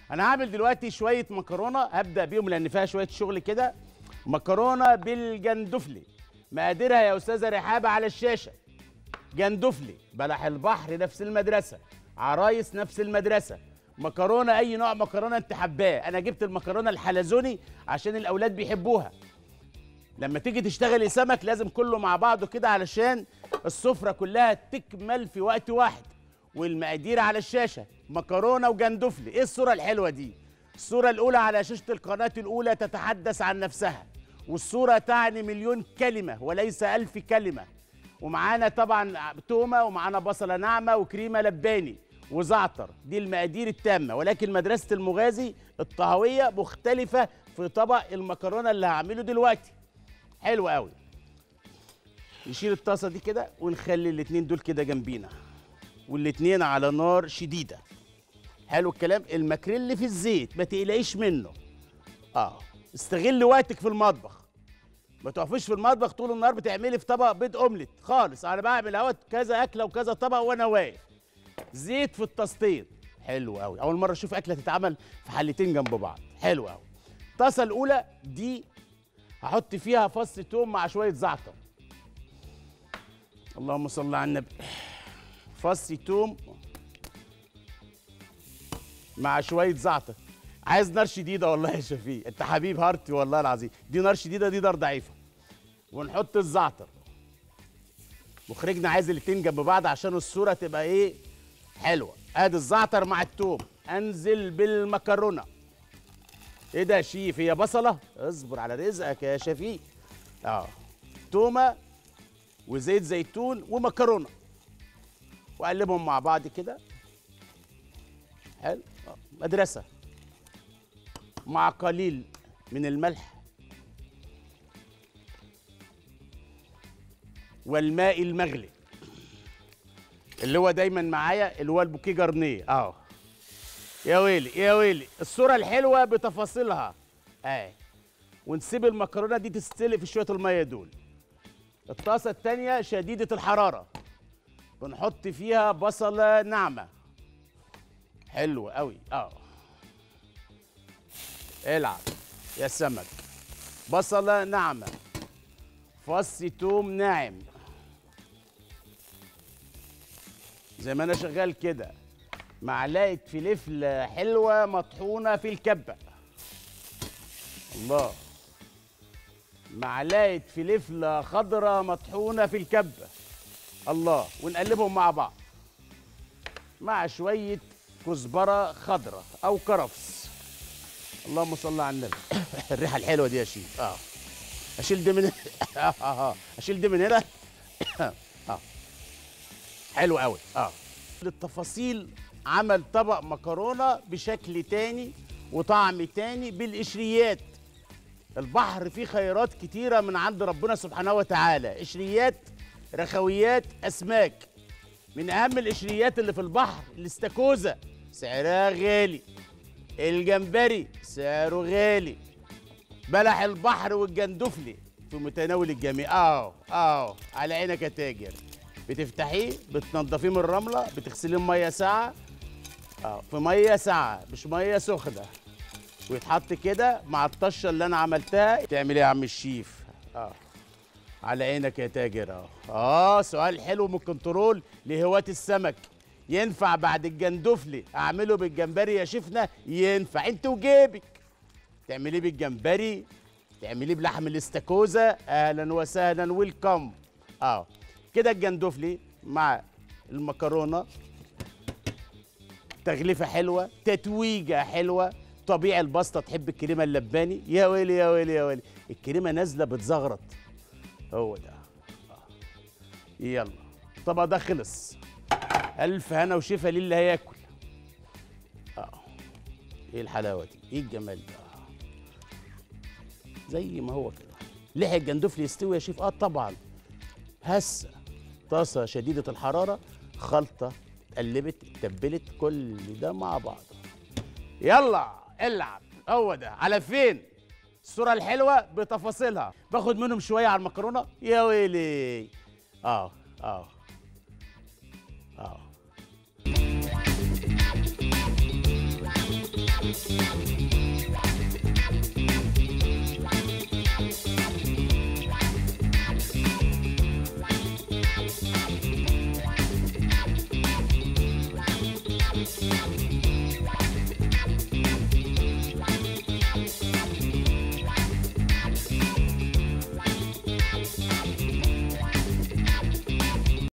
انا هعمل دلوقتي شويه مكرونه هبدا بيهم لان فيها شويه شغل كده مكرونه بالجندفلي مقاديرها يا استاذه رحابه على الشاشه جندفلي بلح البحر نفس المدرسه عرايس نفس المدرسه مكرونه اي نوع مكرونه انت حباه انا جبت المكرونه الحلزوني عشان الاولاد بيحبوها لما تيجي تشتغلي سمك لازم كله مع بعضه كده علشان السفره كلها تكمل في وقت واحد والمقادير على الشاشه مكرونه وجندفلي ايه الصوره الحلوه دي الصوره الاولى على شاشه القناه الاولى تتحدث عن نفسها والصوره تعني مليون كلمه وليس ألف كلمه ومعانا طبعا تومه ومعانا بصله ناعمه وكريمه لباني وزعتر دي المقادير التامه ولكن مدرسه المغازي الطهويه مختلفه في طبق المكرونه اللي هعمله دلوقتي حلو قوي نشيل الطاسه دي كده ونخلي الاتنين دول كده جنبينا والاتنين على نار شديده حلو الكلام الماكريل في الزيت ما تقلقيش منه اه استغل وقتك في المطبخ ما تقفيش في المطبخ طول النهار بتعملي في طبق بيض اومليت خالص انا بعمل اهوت كذا اكله وكذا طبق وانا واقف زيت في الطاستين حلو قوي اول مره اشوف اكله تتعمل في حلتين جنب بعض حلو قوي الطاسه الاولى دي هحط فيها فص توم مع شويه زعتر اللهم صل على النبي فص توم مع شويه زعتر عايز نار شديده والله يا شفيق انت حبيب هارتي والله العظيم دي نار شديده دي نار ضعيفه ونحط الزعتر مخرجنا عايز الاتنين جنب بعض عشان الصوره تبقى ايه حلوه ادي الزعتر مع التوم انزل بالمكرونه ايه ده يا شيف هي بصله اصبر على رزقك يا شفيق اه تومه وزيت زيتون ومكرونه واقلبهم مع بعض كده حلو آه. مدرسه مع قليل من الملح والماء المغلي اللي هو دايما معايا اللي هو البوكيه جرنيه اه يا ويلي يا ويلي الصوره الحلوه بتفاصيلها اه ونسيب المكرونه دي تستلق في شويه الميه دول الطاسه التانية شديده الحراره بنحط فيها بصله ناعمه حلو قوي اه العب يا سمك بصله ناعمه فص توم ناعم زي ما انا شغال كده معلقه فلفل حلوه مطحونه في الكبه الله معلقه فلفل خضراء مطحونه في الكبه الله ونقلبهم مع بعض مع شويه كزبره خضراء او كرفس اللهم صل على النبي الريحه الحلوه دي يا شيف اه اشيل دي من اه اه اشيل دي من هنا اه حلو قوي اه للتفاصيل عمل طبق مكرونه بشكل تاني وطعم تاني بالقشريات البحر فيه خيرات كتيره من عند ربنا سبحانه وتعالى قشريات رخويات اسماك من اهم القشريات اللي في البحر الاستاكوزا سعرها غالي الجمبري سعره غالي بلح البحر والجندفلي في متناول الجميع اه اه على عينك يا تاجر بتفتحيه بتنضفيه من الرمله بتغسليه بميه ساعه اه في ميه ساعه مش ميه سخنه ويتحط كده مع الطشه اللي انا عملتها تعمل ايه يا عم الشيف اه على عينك يا تاجر اه اه سؤال حلو من الكنترول لهواة السمك ينفع بعد الجندفلي اعمله بالجمبري يا شيفنا ينفع انت وجيبك تعمليه بالجمبري تعمليه بلحم الاستاكوزا اهلا وسهلا ويلكم اه كده الجندفلي مع المكرونه تغليفه حلوه تتويجه حلوه طبيعي الباستا تحب الكريمه اللباني يا ويلي يا ويلي يا ويلي الكريمه نازله بتزغرط هو ده آه. يلا الطبق ده خلص الف هنا وشفا للي هياكل اه ايه الحلاوه دي ايه الجمال ده آه. زي ما هو كده لحق الجندفلي يستوي يا شيف اه طبعا هسه طاسه شديده الحراره خلطه اتقلبت اتبلت كل ده مع بعض يلا العب هو ده على فين الصورة الحلوة بتفاصيلها باخد منهم شوية على المكرونة يا ويلي اه اه اه الشيف